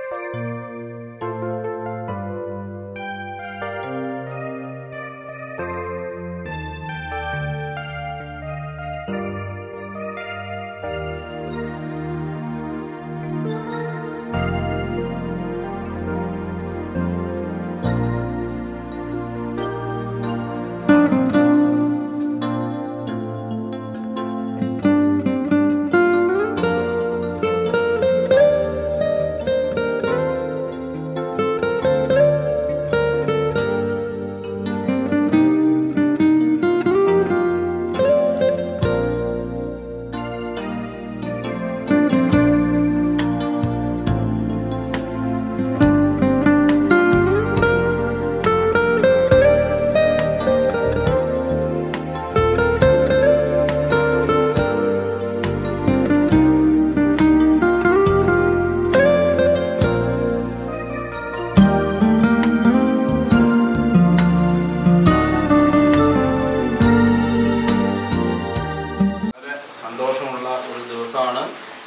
വളരെ സന്തോഷമുള്ള ഒരു ദിവസമാണ്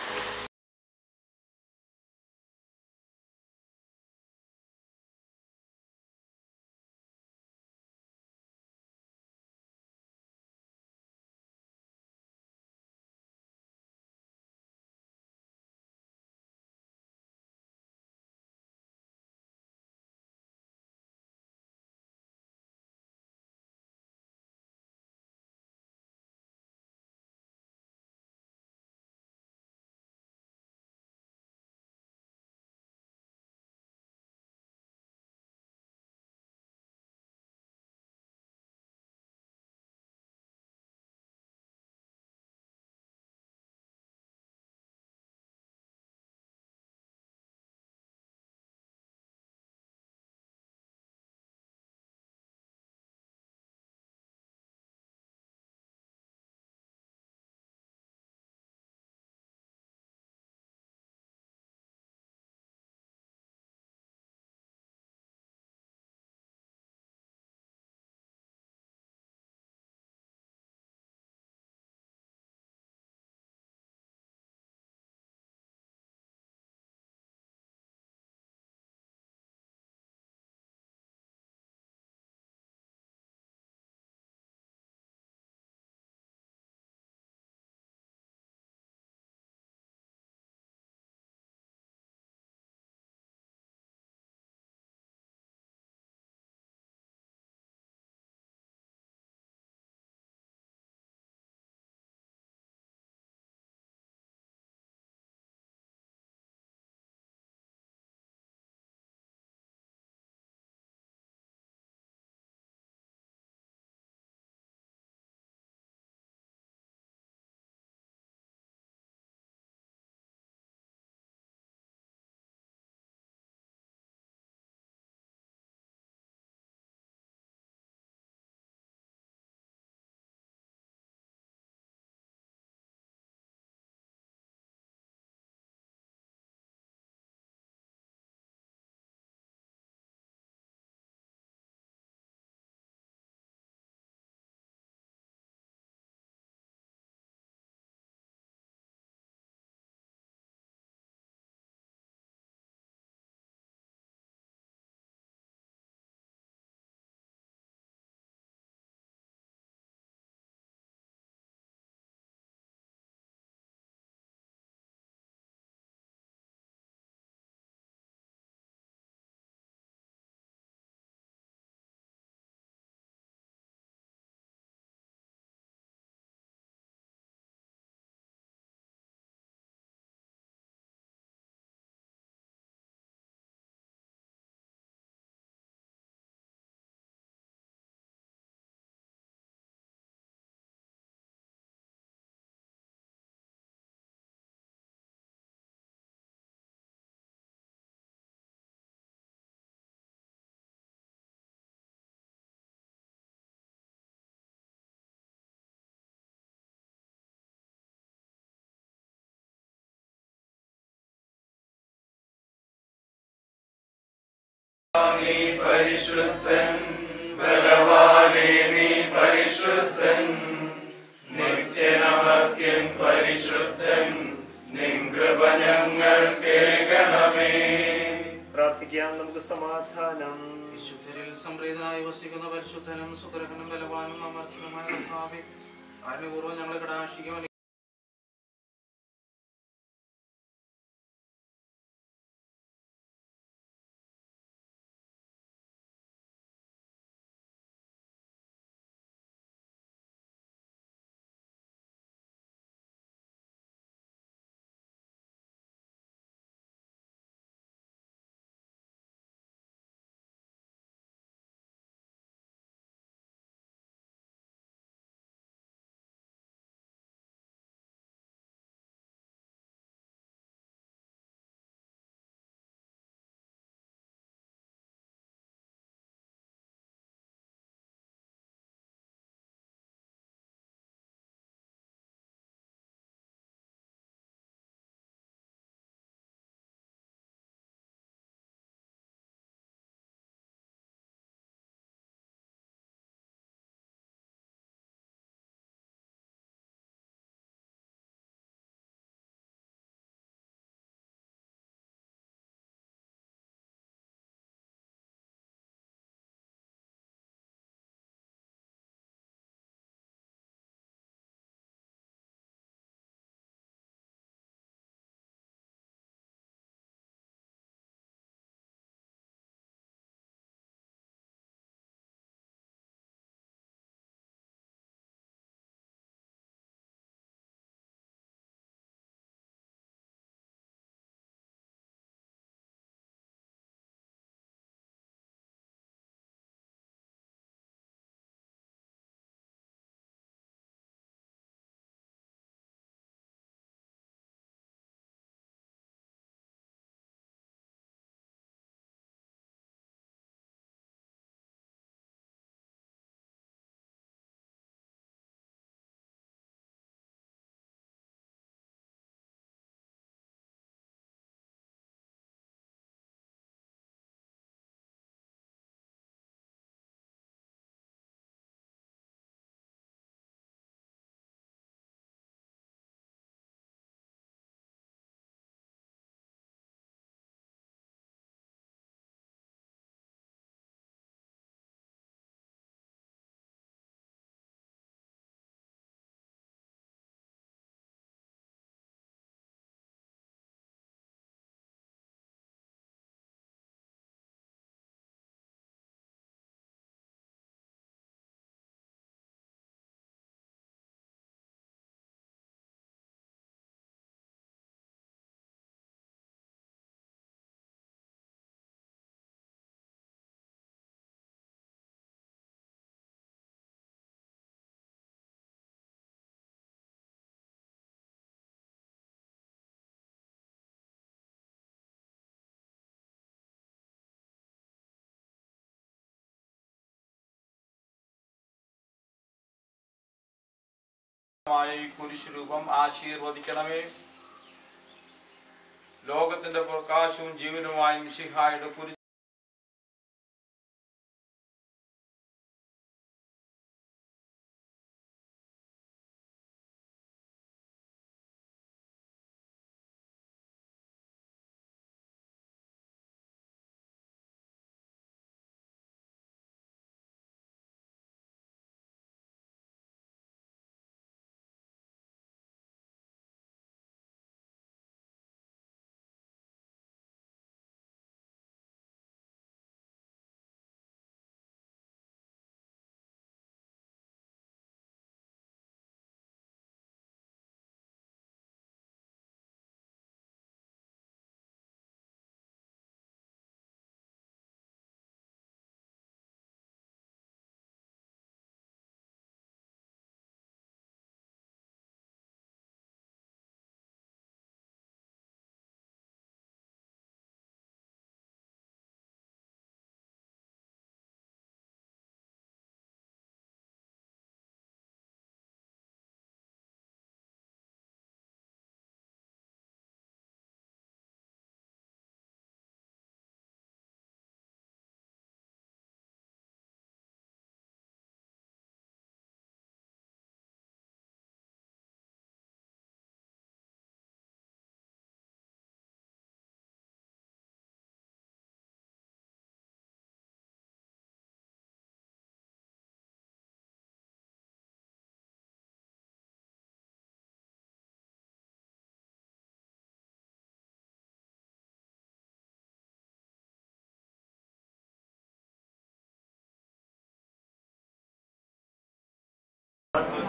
പരിശുദ്ധൻ ബലവാനേ നീ പരിശുദ്ധൻ നിത്യനമത്യൻ പരിശുദ്ധൻ നിൻ കൃപ ഞങ്ങൾ കേൾക്കണമേ സമാധാനം വിശുദ്ധരിൽ സംപ്രീതനായി വസിക്കുന്ന പരിശുദ്ധനും സുഗ്രഹനും ബലവാനും അമർത്തനുമായ കർത്താവേ കാരണപൂർവ്വം ഞങ്ങളെ കടാക്ഷിക്കും ഈ കുരിശുരൂപം ആശീർവദിക്കണമേ ലോകത്തിന്റെ പ്രകാശവും ജീവനുമായ മിശിഹായുടെ കുരിശ്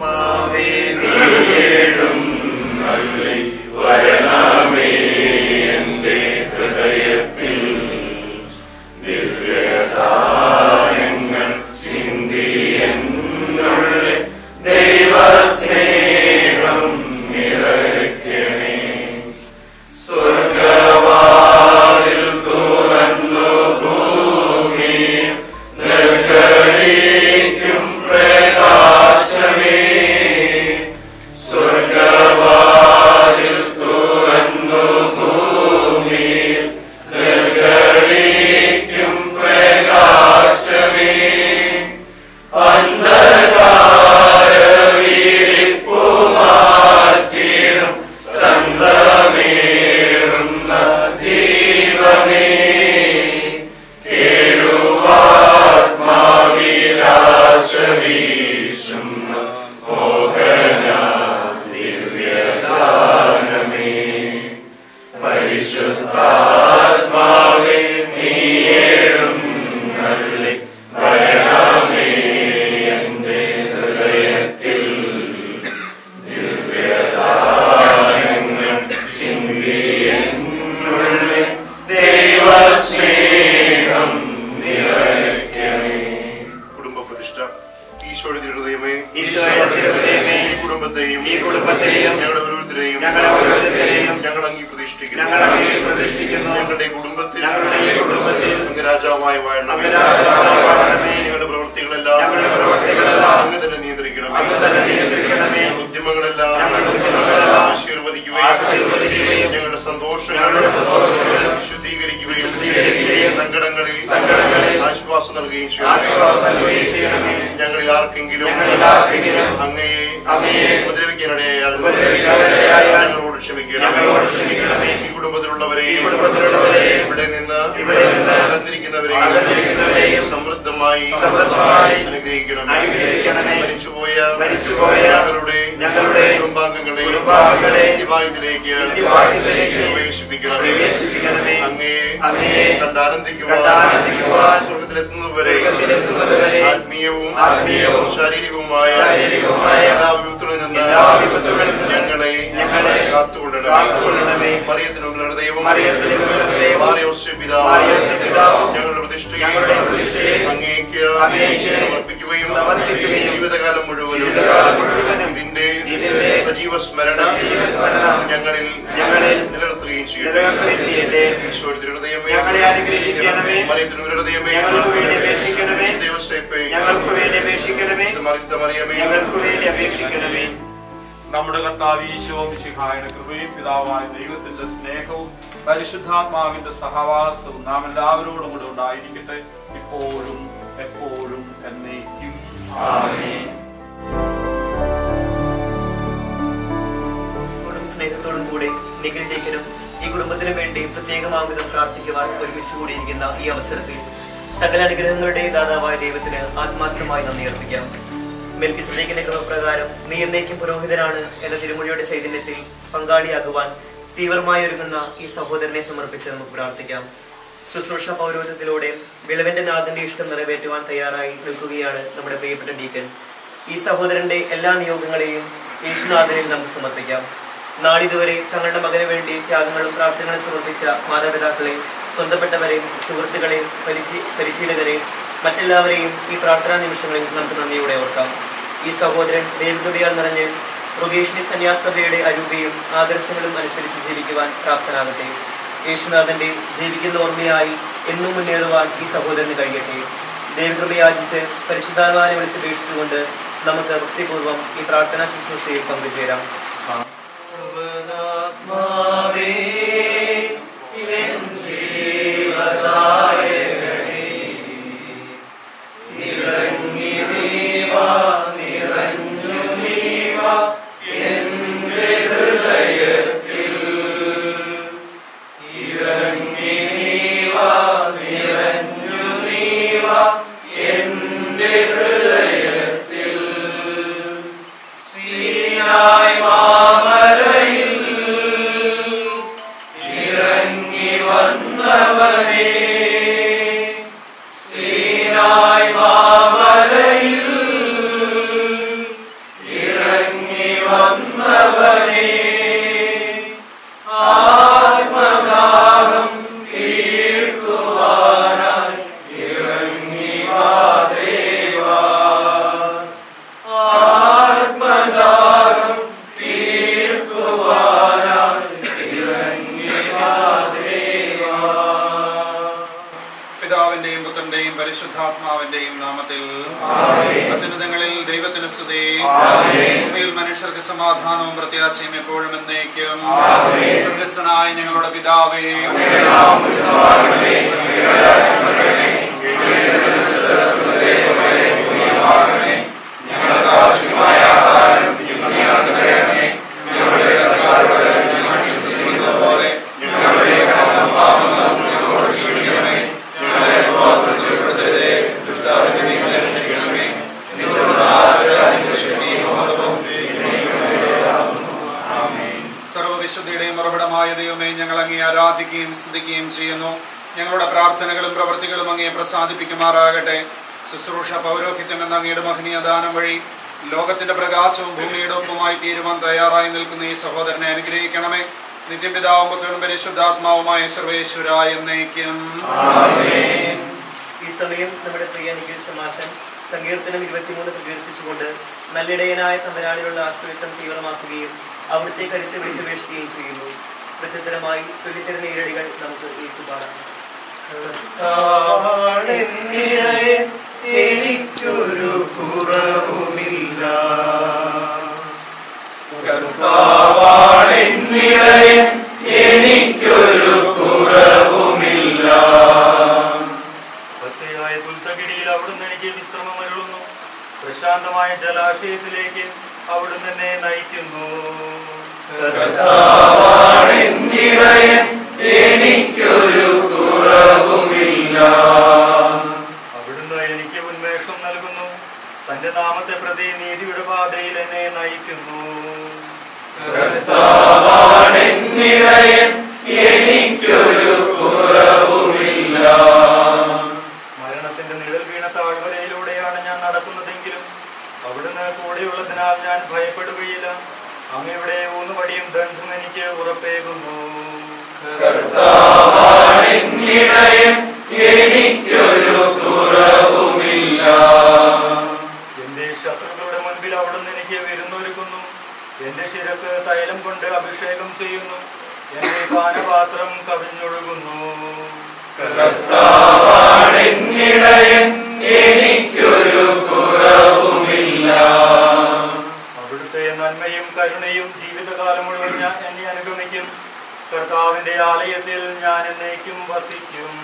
വരണമേ എന്റെ ഹൃദയത്തിൽ ദിവ്യദാനങ്ങൾ ചിന്തി എന്നുള്ളിൽ ദൈവസ്നേഹം നിറയ്ക്കണേ സ്വർഗവാതിൽ തുറന്നു ഭൂമി നിർഗളിക്കും പ്രകാശമേ സ്വർഗവാതിൽ തുറന്നു ഭൂമി നിർഗളിക്കും പ്രകാശമേ അന്ധകാരവിരിപ്പു മാറ്റിടും സന്തമേറുന്ന ദീപമേ കേഴുവാത്മാവിലാശവീശുന്ന മോഹന ദിവ്യദാനമേ പരിശുദ്ധാത്മാവേ നീയേഴും നള്ളി വരണമേ എന്റെ ഹൃദയത്തിൽ ദിവ്യദാനങ്ങൾ ചിന്തിയെന്നുള്ളിൽ ദൈവസ്നേഹം നിറയ്ക്കണേ കുടുംബ പ്രതിഷ്ഠ ഈശോയുടെ ഹൃദയമേ ഈശോയുടെ തിരുഹൃദയമേ, ഈ കുടുംബത്തെയും ഈ കുടുംബത്തെയും ഞങ്ങളുടെ ഓരോരുത്തരെയും ഞങ്ങളെ ഓരോരുത്തരെയും ഞങ്ങൾ അങ്ങ് പ്രതിഷ്ഠിക്കുന്നു ഞങ്ങൾ അങ്ങയിൽ പ്രതിഷ്ഠിക്കുന്നു. ഞങ്ങളുടെ കുടുംബത്തിൽ ഞങ്ങളുടെ ഈ കുടുംബത്തിൽ അങ്ങ് രാജാവായി വാഴണമേ അങ്ങ് രാജാവായി വാഴണമേ. ഞങ്ങളുടെ പ്രവൃത്തികളെല്ലാം ഞങ്ങളുടെ പ്രവൃത്തികളെല്ലാം അങ്ങ് തന്നെ നിയന്ത്രിക്കണമേ അങ്ങ് തന്നെ നിയന്ത്രിക്കണമേ. ഞങ്ങളുടെ ഉദ്യമങ്ങളെല്ലാം ഞങ്ങളുടെ ഉദ്യമങ്ങളെല്ലാം ആശീർവദിക്കുകയും ആശീർവദിക്കുകയും ഞങ്ങളുടെ സന്തോഷങ്ങൾ ഞങ്ങളുടെ സന്തോഷങ്ങൾ വിശുദ്ധീകരിക്കുകയും വിശുദ്ധീകരിക്കുകയും സങ്കടങ്ങളിൽ സങ്കടങ്ങളിൽ ആശ്വാസം നൽകുകയും ആശ്വാസം ചെയ്യണമേ നൽകുകയും ചെയ്യണമേ. ഞങ്ങളിൽ ആർക്കെങ്കിലും ഞങ്ങളിൽ ആർക്കെങ്കിലും അങ്ങയെ അങ്ങയെ ഉപദ്രവിക്കാനിടയായാൽ ഉപദ്രവിക്കാനിടയായാൽ ഞങ്ങളോട് ക്ഷമിക്കണം ഞങ്ങളോട് ക്ഷമിക്കണമേ. ഈ കുടുംബത്തിലുള്ളവരെയും ഈ കുടുംബത്തിലുള്ളവരെയും ഇവിടെ നിന്ന് ഇവിടെ നിന്ന് അകന്നിരിക്കുന്നവരെയും അകന്നിരിക്കുന്നവരെയും സമൃദ്ധമായി സമൃദ്ധമായി അനുഗ്രഹിക്കണമേ അനുഗ്രഹിക്കണമേ. മരിച്ചുപോയ മരിച്ചുപോയ ഞങ്ങളുടെ ഞങ്ങളുടെ കുടുംബാംഗങ്ങളെ കുടുംബാംഗങ്ങളെ നിത്യഭാഗ്യത്തിലേക്ക് നിത്യഭാഗ്യത്തിലേക്ക് പ്രവേശിപ്പിക്കണമേ പ്രവേശിപ്പിക്കണമേ. അങ്ങയെ അങ്ങയെ കണ്ടാനന്ദിക്കുവാൻ കണ്ടാനന്ദിക്കുവാൻ സ്വർഗത്തിലെത്തുന്നതുവരെ സ്വർഗ്ഗത്തിലെത്തുന്നതുവരെ ആത്മീയവും ആത്മീയവും ശാരീരികവുമായ ശാരീരികവുമായ എല്ലാ വിപത്തുകളിൽ നിന്ന് എല്ലാ വിപത്തുകളിൽ നിന്ന് ഞങ്ങളെ ഞങ്ങളെ കാത്തുകൊള്ളണമേ കാത്തുകൊള്ളണമേ. മറിയത്തിനുള്ള ഹൃദയവും മറിയത്തിനുള്ള ഹൃദയവും മാറിയോസ്യ പിതാവും മാറിയോസ്യ പിതാവും ഞങ്ങളുടെ പ്രതിഷ്ഠയെ ഞങ്ങളുടെ പ്രതിഷ്ഠയെ അങ്ങേക്ക് അങ്ങേക്ക് സമർപ്പിക്കുകയും സമർപ്പിക്കുകയും ജീവിതകാലം മുഴുവനും ജീവിതകാലം മുഴുവനും ഇതിന്റെ ഇതിന്റെ സജീവ സ്മരണ സജീവ സ്മരണ ഞങ്ങളിൽ ഞങ്ങളിൽ നിലനിർത്തുകയും നിലനിർത്തുകയും ചെയ്യട്ടെ. ഈശോയുടെ ഹൃദയമേ ഞങ്ങളെ അനുഗ്രഹിക്കണമേ. മറിയത്തിനുള്ള ഹൃദയമേ ഞങ്ങൾക്ക് വേണ്ടി അപേക്ഷിക്കണമേ. ദേവസേപ്പേ ഞങ്ങൾക്ക് വേണ്ടി അപേക്ഷിക്കണമേ മറിയമേ ഞങ്ങൾക്ക് വേണ്ടി അപേക്ഷിക്കണമേ നമ്മുടെ കർത്താവ് ഈശോ മിശിഹായുടെ കൃപയും പിതാവായ ദൈവത്തിന്റെ സ്നേഹവും പരിശുദ്ധാത്മാവിന്റെ സഹവാസവും നാം എല്ലാവരോടും കൂടെ ഉണ്ടായിരിക്കട്ടെ ഇപ്പോഴും എപ്പോഴും എന്നേക്കും ആമേൻ ോടും സ്നേഹത്തോടും കൂടെ നിഖിൽ ടീക്കനും ഈ കുടുംബത്തിന് വേണ്ടി പ്രത്യേകമാവിധം പ്രാർത്ഥിക്കുവാൻ ഒരുമിച്ച് കൂടിയിരിക്കുന്ന ഈ അവസരത്തിൽ സകല അനുഗ്രഹങ്ങളുടെ ദാതാവായ ദൈവത്തിന് ആത്മാർത്ഥമായി നന്ദി അർപ്പിക്കാം മെൽക്കിസ്ലേഖിന്റെ ക്രമപ്രകാരം നീ എന്നേക്കും പുരോഹിതനാണ് എന്ന തിരുമൊഴിയുടെ ചൈതന്യത്തിൽ പങ്കാളിയാകുവാൻ തീവ്രമായി ഒരുങ്ങുന്ന ഈ സഹോദരനെ സമർപ്പിച്ച് നമുക്ക് പ്രാർത്ഥിക്കാം ശുശ്രൂഷ പൗരോഹിത്യത്തിലൂടെ വിളവന്റെ നാഥന്റെ ഇഷ്ടം നിറവേറ്റുവാൻ തയ്യാറായി നിൽക്കുകയാണ് നമ്മുടെ പ്രിയപ്പെട്ട ഡീക്കൻ ഈ സഹോദരന്റെ എല്ലാ നിയോഗങ്ങളെയും യേശുനാഥനിൽ നമുക്ക് സമർപ്പിക്കാം നാളിതുവരെ തങ്ങളുടെ മകന് വേണ്ടി ത്യാഗങ്ങളും പ്രാർത്ഥനകളും സമർപ്പിച്ച മാതാപിതാക്കളെയും സ്വന്തപ്പെട്ടവരെയും സുഹൃത്തുക്കളെയും പരിശീ പരിശീലകരെയും മറ്റെല്ലാവരെയും ഈ പ്രാർത്ഥനാ നിമിഷങ്ങളിൽ നമുക്ക് നന്ദിയോടെ ഓർക്കാം ഈ സഹോദരൻ ദൈവകൃപയാൽ നിറഞ്ഞ് റുഗേഷ്ണി സന്യാസഭയുടെ അരൂപയും ആദർശങ്ങളും അനുസരിച്ച് ജീവിക്കുവാൻ പ്രാപ്തനാകട്ടെ യേശുനാഥന്റെ ജീവിക്കുന്ന ഓർമ്മയായി എന്നും മുന്നേറുവാൻ ഈ സഹോദരന് കഴിയട്ടെ ദൈവകൃപയാചിച്ച് പരിശുദ്ധാത്മാവിനെ വിളിച്ചപേക്ഷിച്ചുകൊണ്ട് നമുക്ക് ഭക്തിപൂർവ്വം ഈ പ്രാർത്ഥനാ ശുശ്രൂഷയിൽ പങ്കുചേരാം ഇറങ്ങി പരിശുദ്ധാത്മാവിന്റെയും നാമത്തിൽ അത്യുന്നതങ്ങളിൽ ദൈവത്തിന് സ്തുതി ഭൂമിയിൽ മനുഷ്യർക്ക് സമാധാനവും പ്രത്യാശയും എപ്പോഴും എന്നേക്കും സ്വർഗസ്ഥനായ ഞങ്ങളുടെ പിതാവേ സർവവിശുദ്ധിയുടെയും ഉറവിടമായ ദൈവമേ ഞങ്ങൾ അങ്ങേ ആരാധിക്കുകയും സ്തുതിക്കുകയും ചെയ്യുന്നു ഞങ്ങളുടെ പ്രാർത്ഥനകളും പ്രവൃത്തികളും അങ്ങേ പ്രസാദിപ്പിക്കുമാറാകട്ടെ ശുശ്രൂഷ പൗരോഹിത്യം എന്ന അങ്ങയുടെ മഹനീയ ദാനം വഴി ലോകത്തിന്റെ പ്രകാശവും ഭൂമിയുടെ ഒപ്പമായി തീരുവാൻ തയ്യാറായി നിൽക്കുന്ന ഈ സഹോദരനെ അനുഗ്രഹിക്കണമേ നിത്യപിതാവും പുത്രനും പരിശുദ്ധാത്മാവുമായ സർവേശ്വര എന്നേക്കും ഈ സമയം നമ്മുടെ പ്രിയ നിഖിൽ സമാസൻ സങ്കീർത്തനം ഇരുപത്തിമൂന്ന് പ്രകീർത്തിച്ചുകൊണ്ട് നല്ലിടയനായ തമ്പരാളികളുടെ ആശ്രയത്വം തീവ്രമാക്കുകയും അവിടുത്തെ കരുത്ത് വിളിച്ചപേക്ഷിക്കുകയും ചെയ്യുന്നു പ്രത്യുത്തരമായി ചൊല്ലിത്തരുന്ന ഈരടികൾ നമുക്ക് ഏറ്റുപാടാം എനിക്കൊരു കുറവുമില്ല കർത്താവാണെന്നിടയൻ എനിക്കൊരു കുറവുമില്ല പച്ചയായ പുൽത്തകിടിയിൽ അവിടുന്ന് എനിക്ക് വിശ്രമം അരുളുന്നു പ്രശാന്തമായ ജലാശയത്തിലേക്ക് അവിടുന്ന് എന്നെ നയിക്കുന്നു കർത്താവാണെന്നിടയൻ എനിക്കൊരു കുറവുമില്ല അവിടുന്ന് എനിക്ക് ഉന്മേഷം നൽകുന്നു തന്റെ നാമത്തെ പ്രതി നീതിയുടെ പാതയിൽ എന്നെ നയിക്കുന്നു കർത്താവാണെന്നിടയൻ എനിക്കൊരു കുറവുമില്ല മരണത്തിന്റെ നിഴൽ വീണ താഴ്വരയിലൂടെയാണ് ഞാൻ നടക്കുന്നതെങ്കിലും അവിടുന്ന് കൂടെയുള്ളതിനാൽ ഞാൻ ഭയപ്പെടുകയില്ല അങ്ങയുടെ ഊന്നുവടിയും ദണ്ഡും എനിക്ക് ഉറപ്പേകുന്നു കർത്താവാണെന്നിടയൻ എനിക്കൊരു കുറവുമില്ല എന്റെ ശത്രുക്കളുടെ മുൻപിൽ അവിടുന്ന് എനിക്ക് വിരുന്നൊരുക്കുന്നു എന്റെ ശിരസ് തൈലം കൊണ്ട് അഭിഷേകം ചെയ്യുന്നു എന്റെ പാനപാത്രം കവിഞ്ഞൊഴുകുന്നു കർത്താവാണെന്നിടയൻ എനിക്കൊരു കുറവുമില്ല അവിടുത്തെ നന്മയും കരുണയും ജീവിതകാലം മുഴുവൻ ഞാൻ എന്നെ അനുഗമിക്കും കർത്താവിന്റെ ആലയത്തിൽ ഞാൻ എന്നേക്കും വസിക്കും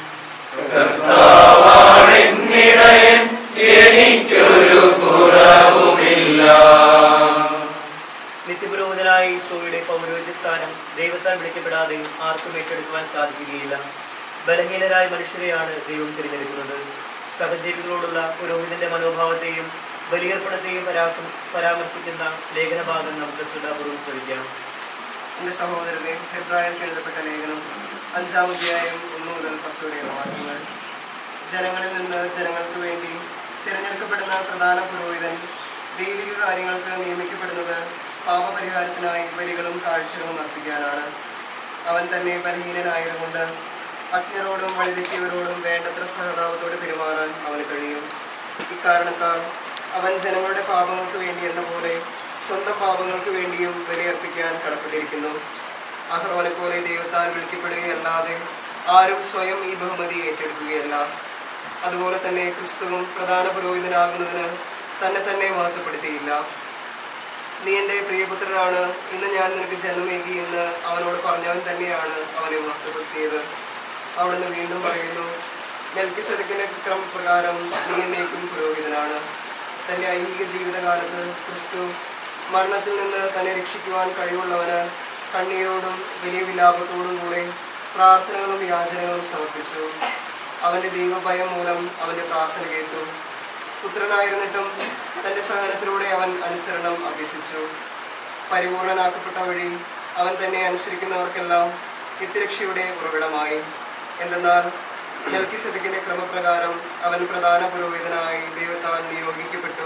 കർത്താവാണെന്നിടയൻ എനിക്കൊരു കുറവുമില്ല നിത്യപുരോഹിതനായ ഈശോയുടെ പൗരോഹിത്യ സ്ഥാനം ദൈവത്താൽ വിളിക്കപ്പെടാതെ ആർക്കും ഏറ്റെടുക്കുവാൻ സാധിക്കുകയില്ല ബലഹീനരായ മനുഷ്യരെയാണ് ദൈവം തിരഞ്ഞെടുക്കുന്നത് സഹജീവികളോടുള്ള പുരോഹിതന്റെ മനോഭാവത്തെയും ബലിയർപ്പണത്തെയും പരാസം പരാമർശിക്കുന്ന ലേഖനഭാഗം നമുക്ക് ശ്രദ്ധാപൂർവ്വം ശ്രമിക്കാം എന്റെ സഹോദരനെ ഹെബ്രായർക്ക് എഴുതപ്പെട്ട ലേഖനം അഞ്ചാം അധ്യായം ഒന്ന് മുതൽ പത്ത് വരെയുള്ള വാക്യങ്ങൾ ജനങ്ങളിൽ നിന്ന് ജനങ്ങൾക്ക് വേണ്ടി തിരഞ്ഞെടുക്കപ്പെടുന്ന പ്രധാന പുരോഹിതൻ ദൈവിക കാര്യങ്ങൾക്ക് നിയമിക്കപ്പെടുന്നത് പാപപരിഹാരത്തിനായി ബലികളും കാഴ്ചകളും അർപ്പിക്കാനാണ് അവൻ തന്നെ ബലഹീനനായതുകൊണ്ട് അജ്ഞരോടും വഴിതെറ്റിയവരോടും വേണ്ടത്ര സഹതാപത്തോടെ പെരുമാറാൻ അവന് കഴിയും ഇക്കാരണത്താൽ അവൻ ജനങ്ങളുടെ പാപങ്ങൾക്ക് വേണ്ടി എന്ന പോലെ സ്വന്തം പാപങ്ങൾക്ക് വേണ്ടിയും ബലിയർപ്പിക്കാൻ കടപ്പെട്ടിരിക്കുന്നു അഹ്റോനെ പോലെ ദൈവത്താൽ വിളിക്കപ്പെടുകയല്ലാതെ ആരും സ്വയം ഈ ബഹുമതി ഏറ്റെടുക്കുകയല്ല അതുപോലെ തന്നെ ക്രിസ്തുവും പ്രധാന പുരോഹിതനാകുന്നതിന് തന്നെ തന്നെ മഹത്വപ്പെടുത്തിയില്ല നീ എൻ്റെ പ്രിയപുത്രനാണ് ഇന്ന് ഞാൻ നിനക്ക് ജന്മമേകി എന്ന് അവനോട് പറഞ്ഞവൻ തന്നെയാണ് അവനെ മഹത്വപ്പെടുത്തിയത് അവിടുന്ന് വീണ്ടും പറയുന്നു മെൽക്കിസെദക്കിന്റെ ക്രമപ്രകാരം നീ എന്നേക്കും പുരോഹിതനാണ് തന്റെ ഐഹിക ജീവിതകാലത്ത് ക്രിസ്തു മരണത്തിൽ നിന്ന് തന്നെ രക്ഷിക്കുവാൻ കഴിവുള്ളവന് കണ്ണീരോടും വലിയ വിലാപത്തോടും കൂടെ പ്രാർത്ഥനകളും യാചനകളും സമർപ്പിച്ചു അവന്റെ ദൈവഭയം മൂലം അവന്റെ പ്രാർത്ഥന കേട്ടു പുത്രനായിരുന്നിട്ടും തന്റെ സഹനത്തിലൂടെ അവൻ അനുസരണം അഭ്യസിച്ചു പരിപൂർണനാക്കപ്പെട്ട വഴി അവൻ തന്നെ അനുസരിക്കുന്നവർക്കെല്ലാം നിത്യരക്ഷയുടെ ഉറവിടമായി എന്തെന്നാൽ മെൽക്കിസെദക്കിന്റെ ക്രമപ്രകാരം അവൻ പ്രധാന പുരോഹിതനായി ദൈവത്താൽ നിയോഗിക്കപ്പെട്ടു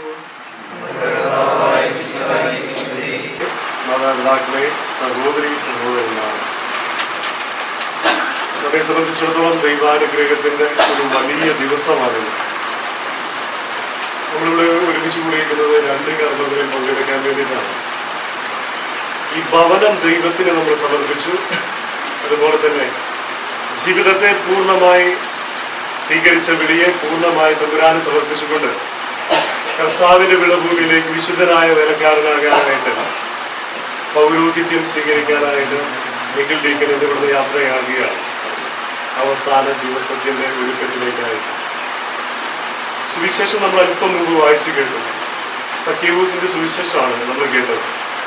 മാതാപിതാക്കളെ സഹോദരി സഹോദരന്മാർ നമ്മെ സംബന്ധിച്ചിടത്തോളം ദൈവാനുഗ്രഹത്തിന്റെ ഒരു വലിയ ദിവസമാണിത് നമ്മളിവിടെ ഒരുമിച്ച് കൂടിയിരിക്കുന്നത് രണ്ട് കർമ്മങ്ങളിൽ പങ്കെടുക്കാൻ വേണ്ടിയിട്ടാണ് ഈ ഭവനം ദൈവത്തിന് നമ്മൾ സമർപ്പിച്ചു അതുപോലെ തന്നെ ജീവിതത്തെ പൂർണ്ണമായി സ്വീകരിച്ച വിളിയെ പൂർണ്ണമായി തമ്പുരാന് സമർപ്പിച്ചുകൊണ്ട് കർത്താവിന്റെ വിളഭൂമിയിലേക്ക് വിശുദ്ധനായ വേലക്കാരനാകാനായിട്ട് പൗരോഹിത്യം സ്വീകരിക്കാനായിട്ട് നിഖിൽ ഡീക്കൻ എന്നിവിടുന്ന് യാത്രയാകുകയാണ് അവസാന ദിവസത്തിന്റെ ഒരുക്കത്തിലേക്കായി സുവിശേഷം നമ്മൾ അല്പം മുമ്പ് വായിച്ചു കേട്ടു സഖ്യബൂസിന്റെ സുവിശേഷമാണ് നമ്മൾ കേട്ടത്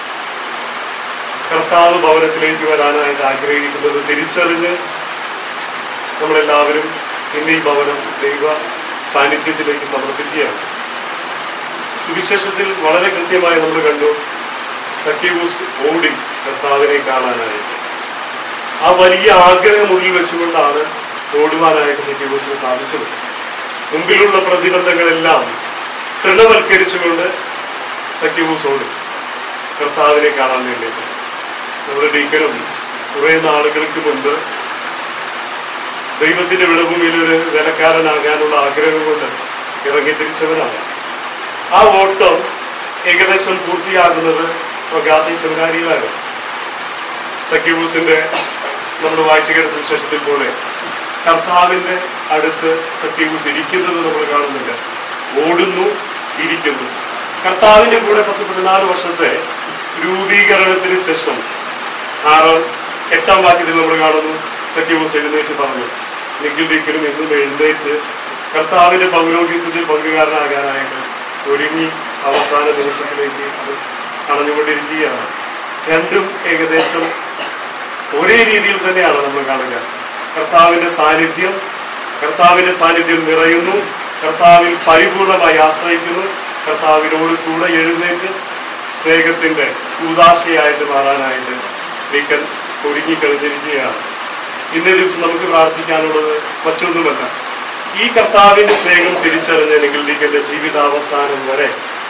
കർത്താവ് ഭവനത്തിലേക്ക് വരാനായിട്ട് ആഗ്രഹിക്കുന്നത് തിരിച്ചറിഞ്ഞ് നമ്മളെല്ലാവരും ഇന്ന് ഈ ഭവനം ദൈവ സാന്നിധ്യത്തിലേക്ക് സമർപ്പിക്കുകയാണ് സുവിശേഷത്തിൽ വളരെ കൃത്യമായി നമ്മൾ കണ്ടു സഖ്യബൂസ് ഓടി കർത്താവിനെ കാണാനായിട്ട് ആ വലിയ ആഗ്രഹം ഉള്ളിൽ വെച്ചുകൊണ്ടാണ് ഓടുവാനായിട്ട് സഖ്യബൂസിന് സാധിച്ചത് മുമ്പിലുള്ള പ്രതിബന്ധങ്ങളെല്ലാം തൃണവൽക്കരിച്ചുകൊണ്ട് സഖ്യബൂസ് ഓടും കർത്താവിനെ കാണാൻ വേണ്ടിയിട്ട് നമ്മുടെ ഡീക്കനും കുറെ നാളുകൾക്ക് മുൻപ് ദൈവത്തിന്റെ വിളഭൂമിയിൽ ഒരു വിലക്കാരനാകാനുള്ള ആഗ്രഹം കൊണ്ട് ഇറങ്ങി തിരിച്ചവനാണ് ആ ഓട്ടം ഏകദേശം പൂർത്തിയാകുന്നത് ഗാന്ധി സെമിനാരിയിലാണ് സഖ്യബൂസിന്റെ നമ്മൾ വായിച്ചു കേട്ട സുവിശേഷത്തിൽ പോലെ കർത്താവിന്റെ അടുത്ത് സഖ്യബൂസ് ഇരിക്കുന്നത് നമ്മൾ കാണുന്നില്ല ഓടുന്നു ഇരിക്കുന്നു കർത്താവിന്റെ കൂടെ പത്ത് പതിനാല് വർഷത്തെ രൂപീകരണത്തിന് ശേഷം ആറ് എട്ടാം വാക്യത്തിൽ നമ്മൾ കാണുന്നു സഖ്യബൂസ് എഴുന്നേറ്റ് പറഞ്ഞു നിഖിൽ ഡീക്കനും ഇന്നും എഴുന്നേറ്റ് കർത്താവിന്റെ പൗരോഹിത്യത്തിൽ പങ്കുകാരനാകാനായിട്ട് ഒരുങ്ങി അവസാന നിമിഷത്തിലേക്ക് അത് അണഞ്ഞുകൊണ്ടിരിക്കുകയാണ് രണ്ടും ഏകദേശം ഒരേ രീതിയിൽ തന്നെയാണ് നമ്മൾ കാണുക കർത്താവിന്റെ സാന്നിധ്യം കർത്താവിന്റെ സാന്നിധ്യം നിറയുന്നു കർത്താവിൽ പരിപൂർണമായി ആശ്രയിക്കുന്നു കർത്താവിനോട് കൂടെ എഴുന്നേറ്റ് സ്നേഹത്തിന്റെ ഉദാശയായിട്ട് മാറാനായിട്ട് നീക്കൻ ഒരുങ്ങിക്കഴിഞ്ഞിരിക്കുകയാണ് ഇന്നേ ദിവസം നമുക്ക് പ്രാർത്ഥിക്കാനുള്ളത് മറ്റൊന്നുമല്ല ഈ കർത്താവിന്റെ സ്നേഹം തിരിച്ചറിഞ്ഞ നിങ്ങളുടെ ജീവിതാവസാനം വരെ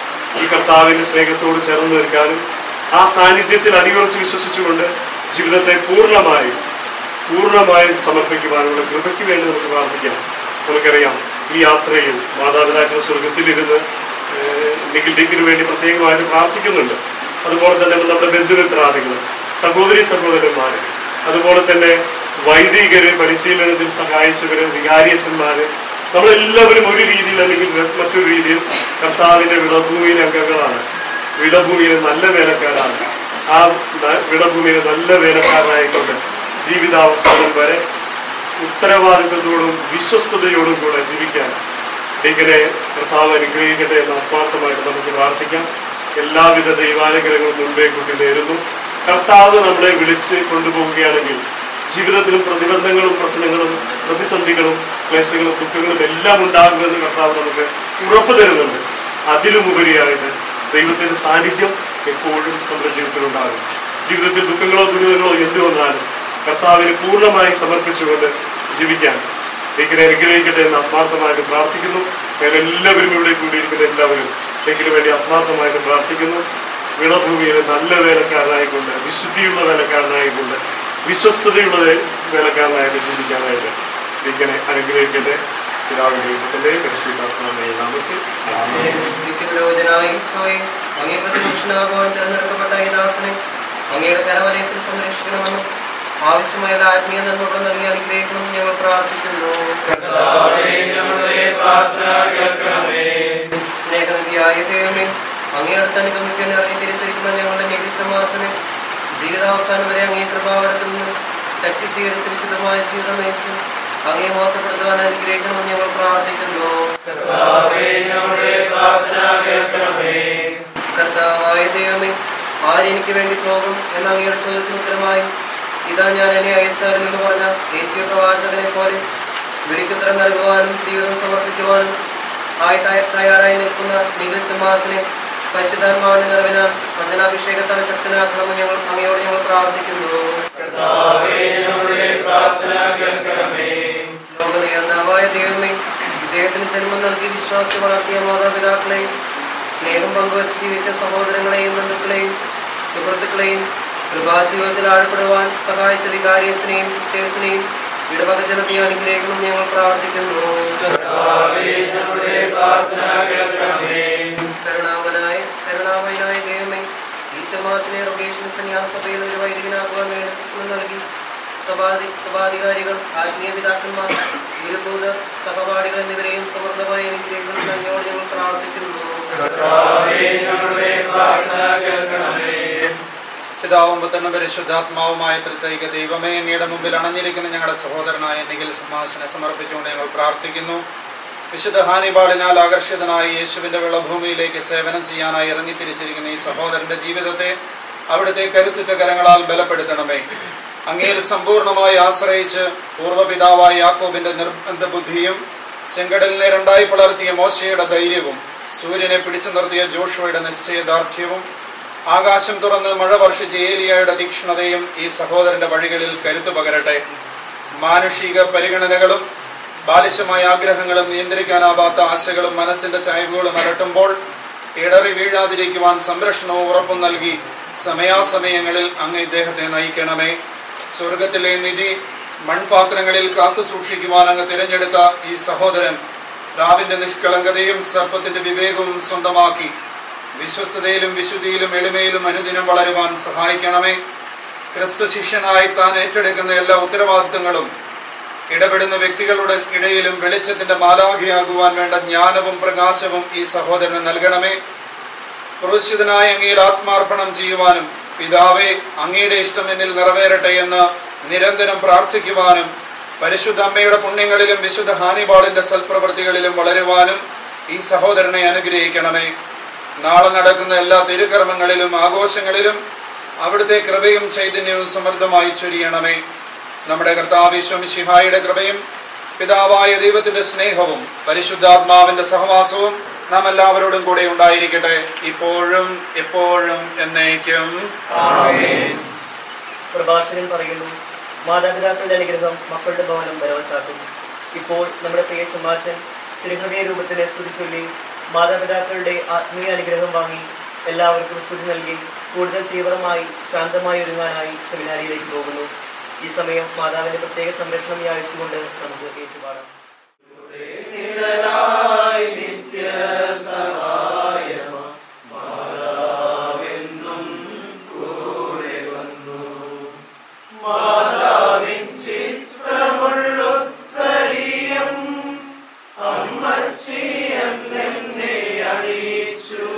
ഈ കർത്താവിന്റെ സ്നേഹത്തോട് ചേർന്ന് നിൽക്കാനും ആ സാന്നിധ്യത്തിൽ അടിയുറച്ച് വിശ്വസിച്ചുകൊണ്ട് ജീവിതത്തെ പൂർണ്ണമായി പൂർണ്ണമായി സമർപ്പിക്കുവാനുള്ള കൃപയ്ക്ക് വേണ്ടി നമുക്ക് പ്രാർത്ഥിക്കാം നമുക്കറിയാം ഈ യാത്രയിൽ മാതാപിതാക്കൾ സ്വർഗത്തിലിരുന്ന് ഏഹ്, നിഖിൽ ഡിക്കിന് വേണ്ടി പ്രത്യേകമായിട്ട് പ്രാർത്ഥിക്കുന്നുണ്ട് അതുപോലെ തന്നെ നമ്മുടെ ബന്ധുമിത്രാദികൾ സഹോദരി സഹോദരന്മാര് അതുപോലെ തന്നെ വൈദികര് പരിശീലനത്തിൽ സഹായിച്ചവര് വികാരിയച്ഛന്മാര് നമ്മളെല്ലാവരും ഒരു രീതിയിൽ അല്ലെങ്കിൽ മറ്റൊരു രീതിയിൽ കർത്താവിന്റെ വിളഭൂമിയിലെ അംഗങ്ങളാണ് വിളഭൂമിയിലെ നല്ല വേലക്കാരാണ് ആ ന- വിളഭൂമിയിലെ നല്ല വേലക്കാരനായിക്കൊണ്ട് ജീവിതാവസാനം വരെ ഉത്തരവാദിത്വത്തോടും വിശ്വസ്തയോടും കൂടെ ജീവിക്കാൻ ഇങ്ങനെ കർത്താവ് അനുഗ്രഹിക്കട്ടെ എന്ന് ആത്മാർത്ഥമായിട്ട് നമുക്ക് പ്രാർത്ഥിക്കാം എല്ലാവിധ ദൈവാനുഗ്രഹങ്ങളും മുൻപേ കൂട്ടി നേരുന്നു കർത്താവ് നമ്മളെ വിളിച്ച് കൊണ്ടുപോവുകയാണെങ്കിൽ ജീവിതത്തിലും പ്രതിബന്ധങ്ങളും പ്രശ്നങ്ങളും പ്രതിസന്ധികളും ക്ലേശങ്ങളും ദുഃഖങ്ങളും എല്ലാം ഉണ്ടാകുമെന്ന് കർത്താവ് നമുക്ക് ഉറപ്പ് തരുന്നുണ്ട് അതിലുമുപരിയായിട്ട് ദൈവത്തിന്റെ സാന്നിധ്യം എപ്പോഴും നമ്മുടെ ജീവിതത്തിൽ ഉണ്ടാകും ജീവിതത്തിൽ ദുഃഖങ്ങളോ ദുരിതങ്ങളോ എന്ത് വന്നാലും കർത്താവിനെ പൂർണ്ണമായി സമർപ്പിച്ചുകൊണ്ട് ജീവിക്കാൻ ദൈവനെ അനുഗ്രഹിക്കട്ടെ എന്ന് ആത്മാർത്ഥമായിട്ട് പ്രാർത്ഥിക്കുന്നു ഞാൻ എല്ലാവരും ഇവിടെ കൂടിയിരിക്കുന്ന എല്ലാവരും ദൈവത്തിന് വേണ്ടി ആത്മാർത്ഥമായിട്ട് പ്രാർത്ഥിക്കുന്നു വിളഭൂമിയിലെ നല്ല വേലക്കാരനായിക്കൊണ്ട് വിശുദ്ധിയുള്ള വേലക്കാരനായിക്കൊണ്ട് വിശ്വസ്തതയുള്ള വേലക്കാരനായിട്ട് ജീവിക്കാനായിട്ട് ദൈവനെ അനുഗ്രഹിക്കട്ടെ പിതാവിന്റെ ദൈവത്തിന്റെ പരിശുദ്ധാത്മാവിനെ നമുക്ക് ആമേൻ. നിത്യപുരോഹിതനായ ഈശോയെ അങ്ങേ പ്രതിപക്ഷനാകുവാൻ തിരഞ്ഞെടുക്കപ്പെട്ട ഈ ദാസനെ അങ്ങയുടെ കരവലയത്തിൽ സംരക്ഷിക്കണമെന്നും ആവശ്യമായ എല്ലാ ആത്മീയ നന്മകളും നൽകി അനുഗ്രഹിക്കണമെന്ന് ഞങ്ങൾ പ്രാർത്ഥിക്കുന്നു സ്നേഹനിധിയായ ദൈവമേ അങ്ങയുടെ അനുഗമിക്കാൻ ഇറങ്ങി തിരിച്ചിരിക്കുന്ന ഞങ്ങളുടെ നിരീക്ഷമാസനെ ജീവിതാവസാനം വരെ അങ്ങേ കൃപാവരത്തിൽ നിന്ന് ശക്തി സ്വീകരിച്ച് വിശുദ്ധമായ ജീവിതം നയിച്ച് അങ്ങേ മോത്തപ്പെടുത്തുവാൻ അനുഗ്രഹിക്കണമെന്ന് ഞങ്ങൾ പ്രാർത്ഥിക്കുന്നു കർത്താവായ ദൈവമേ ആരെനിക്ക് വേണ്ടി പോകും എന്ന അങ്ങയുടെ ചോദ്യത്തിന് ഉത്തരമായി ഇതാ ഞാൻ എന്നെ അയച്ചാലും എന്ന് പറഞ്ഞ ദേശീയ പ്രവാചകനെ പോലെ വിളിക്കുത്തരം നൽകുവാനും ജീവിതം സമർപ്പിക്കുവാനും ആയി തയ്യ- തയ്യാറായി നിൽക്കുന്ന നിഖിൽ സിംഹാസനെ പരിശുദ്ധാത്മാവിന്റെ നിറവിനാൽ വചനാഭിഷേകത്താൽ ശക്തനാക്കണമെന്ന് ഞങ്ങൾ അങ്ങയോട് ഞങ്ങൾ പ്രാർത്ഥിക്കുന്നു ലോകനിയന്താവായ ദൈവമേ ഇദ്ദേഹത്തിന് ജന്മം നൽകി വിശ്വാസം വളർത്തിയ മാതാപിതാക്കളെയും സ്നേഹം പങ്കുവച്ച് ജീവിച്ച സഹോദരങ്ങളെയും ബന്ധുക്കളെയും സുഹൃത്തുക്കളെയും കൃപാജീവിതത്തിൽ ആഴപ്പെടുവാൻ സഹായിച്ച വികാരിയച്ഛനെയും സിസ്റ്റേഴ്സിനെയും ഇടവക ജനത്തെ അനുഗ്രഹിക്കണം ഞങ്ങൾ പ്രാർത്ഥിക്കുന്നു കരുണാമനായ കരുണാമയനായ ദൈവമേ ഈശമാസിനെ റൊട്ടേഷൻ സന്യാസഭയിൽ ഒരു വൈദികനാകുവാൻ വേണ്ടി ശിക്ഷണം നൽകി സഭാധി സഭാധികാരികൾ ആത്മീയ പിതാക്കന്മാർ ഗുരുഭൂതർ സഹപാഠികൾ എന്നിവരെയും സമൃദ്ധമായ അനുഗ്രഹങ്ങൾ നന്ദിയോട് ഞങ്ങൾ പ്രാർത്ഥിക്കുന്നു ഞങ്ങളുടെ പ്രാർത്ഥന കേൾക്കണമേ പിതാവും പുത്രനും പരിശുദ്ധാത്മാവുമായ പ്രത്യേക ദൈവമേ അങ്ങയുടെ മുമ്പിൽ അണഞ്ഞിരിക്കുന്ന ഞങ്ങളുടെ സഹോദരനായ നിഖിൽ സിംഹാസനെ സമർപ്പിച്ചുകൊണ്ട് ഞങ്ങൾ പ്രാർത്ഥിക്കുന്നു വിശുദ്ധ ഹാനിബാളിനാൽ ആകർഷിതനായി യേശുവിന്റെ വിളഭൂമിയിലേക്ക് സേവനം ചെയ്യാനായി ഇറങ്ങിത്തിരിച്ചിരിക്കുന്ന ഈ സഹോദരന്റെ ജീവിതത്തെ അവിടുത്തെ കരുത്തുറ്റ കരങ്ങളാൽ ബലപ്പെടുത്തണമേ അങ്ങയിൽ സമ്പൂർണ്ണമായി ആശ്രയിച്ച് പൂർവ്വപിതാവായ യാക്കോബിന്റെ നിർബന്ധ ബുദ്ധിയും ചെങ്കടലിനെ രണ്ടായി പിളർത്തിയ മോശയുടെ ധൈര്യവും സൂര്യനെ പിടിച്ചു നിർത്തിയ ജോഷുവയുടെ നിശ്ചയദാർഢ്യവും ആകാശം തുറന്ന് മഴ വർഷിച്ച ഏലിയയുടെ തീക്ഷ്ണതയും ഈ സഹോദരന്റെ വഴികളിൽ കരുത്തു പകരട്ടെ മാനുഷിക പരിഗണനകളും ബാലിശമായ ആഗ്രഹങ്ങളും നിയന്ത്രിക്കാനാവാത്ത ആശകളും മനസ്സിന്റെ ചായ്വുകളും അലട്ടുമ്പോൾ ഇടറി വീഴാതിരിക്കുവാൻ സംരക്ഷണവും ഉറപ്പും നൽകി സമയാസമയങ്ങളിൽ അങ്ങ് ഇദ്ദേഹത്തെ നയിക്കണമേ സ്വർഗത്തിലെ നിധി മൺപാത്രങ്ങളിൽ കാത്തു സൂക്ഷിക്കുവാൻ അങ്ങ് തിരഞ്ഞെടുത്ത ഈ സഹോദരൻ രാവിന്റെ നിഷ്കളങ്കതയും സർപ്പത്തിന്റെ വിവേകവും സ്വന്തമാക്കി വിശ്വസ്തതയിലും വിശുദ്ധിയിലും എളിമയിലും അനുദിനം വളരുവാൻ സഹായിക്കണമേ ക്രിസ്തു ശിഷ്യനായി താൻ ഏറ്റെടുക്കുന്ന എല്ലാ ഉത്തരവാദിത്തങ്ങളും ഇടപെടുന്ന വ്യക്തികളുടെ ഇടയിലും വെളിച്ചത്തിന്റെ മാലാഖയാകുവാൻ വേണ്ട ജ്ഞാനവും പ്രകാശവും ഈ സഹോദരന് നൽകണമേ ക്രൂശിതനായ അങ്ങയിൽ ആത്മാർപ്പണം ചെയ്യുവാനും പിതാവേ അങ്ങയുടെ ഇഷ്ടം എന്നിൽ നിറവേറട്ടെ എന്ന് നിരന്തരം പ്രാർത്ഥിക്കുവാനും പരിശുദ്ധ അമ്മയുടെ പുണ്യങ്ങളിലും വിശുദ്ധ ഹാനിബാളിന്റെ സൽപ്രവൃത്തികളിലും വളരുവാനും ഈ സഹോദരനെ അനുഗ്രഹിക്കണമേ നാളെ നടക്കുന്ന എല്ലാ തിരുക്കർമ്മങ്ങളിലും ആഘോഷങ്ങളിലും അവിടുത്തെ കൃപയും ചൈതന്യവും സമൃദ്ധമായി ചൊരിയണമേ നമ്മുടെ കർത്താവിശ്വം ശിഹായുടെ കൃപയും പിതാവായ ദൈവത്തിന്റെ സ്നേഹവും പരിശുദ്ധാത്മാവിന്റെ സഹവാസവും നാം എല്ലാവരോടും കൂടെ ഉണ്ടായിരിക്കട്ടെ ഇപ്പോഴും എപ്പോഴും എന്നേക്കും പ്രഭാഷകൻ പറയുന്നു മാതാപിതാക്കളുടെ അനുഗ്രഹം മക്കളുടെ ഭവനം ബലവത്താക്കും ഇപ്പോൾ നമ്മുടെ പ്രിയ സമാജൻ തിരുഹൃദയ രൂപത്തിനെ സ്തുതി ചൊല്ലി മാതാപിതാക്കളുടെ ആത്മീയ അനുഗ്രഹം വാങ്ങി എല്ലാവർക്കും സ്തുതി നൽകി കൂടുതൽ തീവ്രമായി ശാന്തമായി ഒരുങ്ങാനായി സെമിനാരിയിലേക്ക് പോകുന്നു ഈ സമയം മാതാവിന്റെ പ്രത്യേക സംരക്ഷണം യാചിച്ചുകൊണ്ട് നമുക്ക് ഏറ്റുപാടാം നിഴലായി നിത്യ സഹായമാ മാതാവെന്നും കൂടെ വന്നു മാതാവിൻ ചിത്രമുള്ളുത്തരിയം അമ്മച്ചിയം എന്നെ അണിയിച്ചു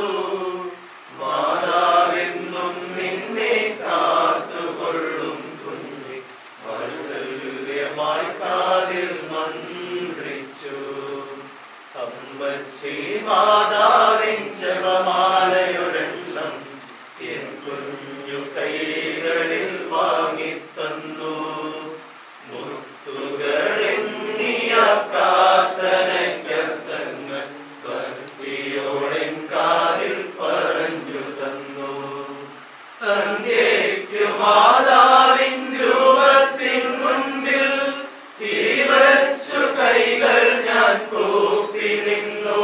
മാതാവെന്നും നിന്നെ കാത്തുകൊള്ളും കുഞ്ഞി വാത്സല്യമായി കാതിൽ മന്ത്രിച്ചു അമ്മച്ചി മാതാവിൻ ജപമാലയൊരെണ്ണം എൻ കുഞ്ഞു കൈകളിൽ വാങ്ങിത്തന്നു മുത്തുകളെണ്ണിയ പ്രാർത്ഥനയ്ക്കർത്ഥങ്ങൾ ഭക്തിയോടെൻ കാതിൽ പറഞ്ഞു തന്നു സന്ധ്യയ്ക്കു മാതാവിൻ രൂപത്തിൻ മുൻപിൽ തിരിവച്ചു കൈകൾ ഞാൻ കൂപ്പി നിന്നു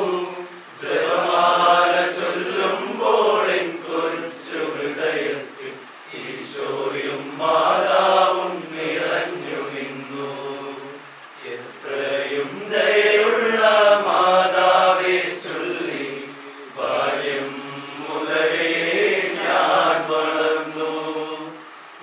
ജപമാല ചൊല്ലുമ്പോൾ എൻ കൊച്ചു ഹൃദയത്തിൽ ഈശോയും മാതാവും നിറഞ്ഞു നിന്നു എത്രയും ദയുള്ള മാതാവെ ചൊല്ലി ബാല്യം മുതലേ ഞാൻ വളർന്നു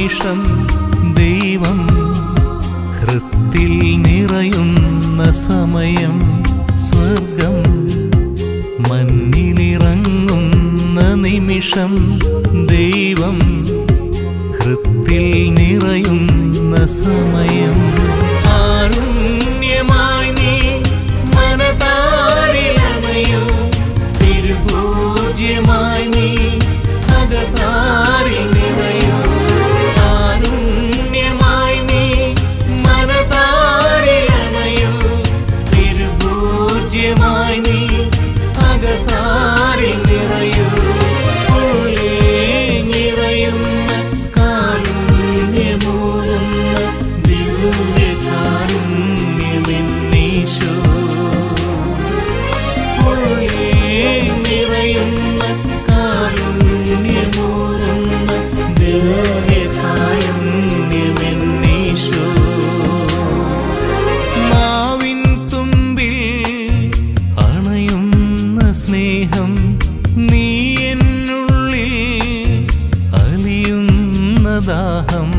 നിമിഷം ദൈവം ഹൃത്തിൽ നിറയുന്ന സമയം സ്വർഗം മണ്ണിലിറങ്ങുന്ന നിമിഷം ദൈവം ഹൃത്തിൽ നിറയുന്ന സമയം കാരുണ്യമായി നീ മനതാരിലണയൂ തിരുപൂജ്യമായി നീ അകതാരിൽ നിറയൂ കാരുണ്യമായി നീ മനതാരിലണയൂ തിരുപൂജ്യമായി നീ അകതാരിൽ നിറയൂ ഉള്ളിൽ നിറയുന്ന കാരുണ്യമൂറുന്ന ദിവ്യകാരുണ്യമെന്നീശോ ഉള്ളിൽ നിറയുന്ന കാരുണ്യമൂറുന്ന ദിവ്യകാരുണ്യമെന്നീശോ നാവിൻ തുമ്പിൽ അണയുന്ന സ്നേഹം നീ എന്നുള്ളിൽ അലിയുന്ന ദാഹം